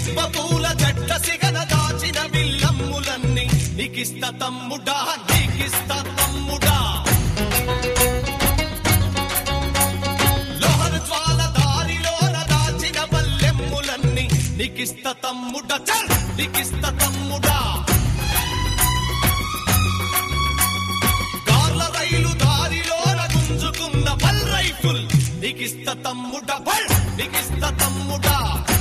సిబ్బ పూల జట్ల సిగన దాచిన విల్లమ్ములన్నీ నీకిస్త తమ్ముడా నీకిస్త తమ్ముడా లోహన జ్వాల దారిలోన దాచిన వల్లెమ్ములన్నీ నీకిస్త తమ్ముడా చల్ నీకిస్త తమ్ముడా కార్ల రైలు దారిలోన గుంజుకున్న బల్ రైఫుల్ నీకిస్త తమ్ముడా బల్ నీకిస్త తమ్ముడా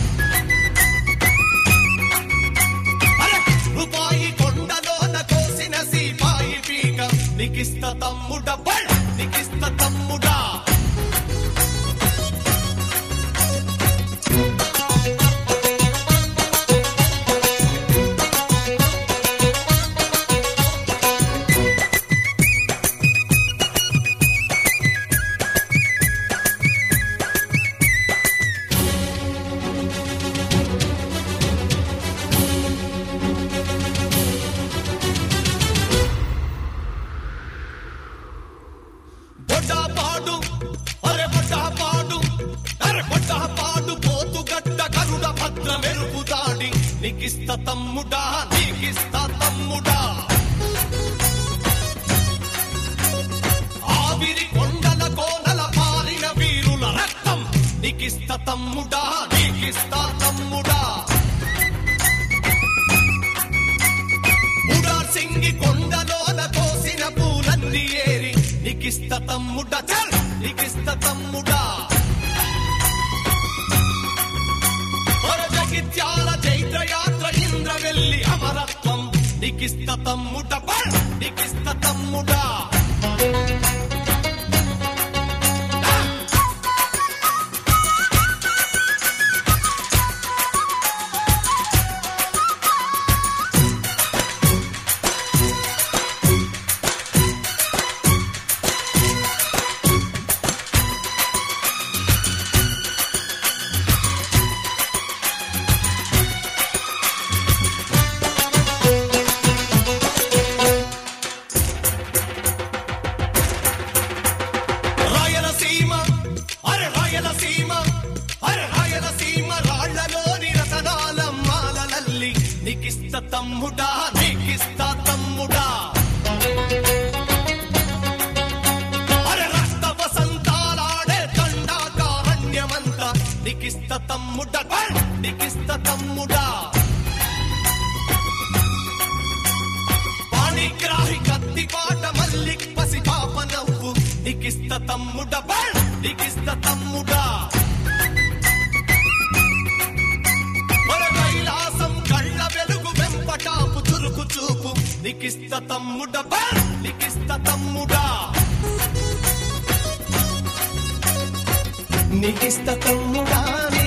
అరే, రూపాయి కొండలోన కోసిన సీపాయి పీక నీకిస్త తమ్ముడా బల్ నీకిస్త తమ్ముడా బొడ్డాపాడు అరే బొడ్డాపాడు అరే బొడ్డాపాడు పోతుగడ్డ గరుడ భద్ర మెరుపు దాడి నీకిస్త తమ్ముడా నీకిస్త తమ్ముడా ఆవిరి కొండల కోనల పారిన వీరుల రక్తం నీకిస్త తమ్ముడా నీకిస్త తమ్ముడా ఉడా సింగి కొండలోన కోసిన పూలన్నీ ఏరి నీకిస్త తమ్ముడా చల్ నీకిస్త తమ్ముడా ఒర జగిత్యాల చైత్రయాత్ర ఇంద్ర వెళ్ళి అమరత్వం నీకిస్త తమ్ముడ బల్ నీకిస్త తమ్ముడా రాయలసీమ అరే రాయలసీమ అరే రాయలసీమ రాళ్లలోని రతనాల మాలలల్లి నీకిస్త తమ్ముడా నీకిస్త తమ్ముడా అరే రక్త వసంతాలాడే దండాకారణ్యమంతా నీకిస్త తమ్ముడా బల్! నీకిస్త తమ్ముడా పాణిగ్రాహి కత్తి పాట మల్లిక్ పసి పాప నవ్వు నీకిస్త తమ్ముడ బల్! నీకిస్త తమ్ముడా మన కైలాసం కళ్ళ వెలుగు వెంపటాపు చురుకు చూపు నీకిస్త తమ్ముడ బల్! నీకిస్త తమ్ముడా నీకిస్త తమ్ముడా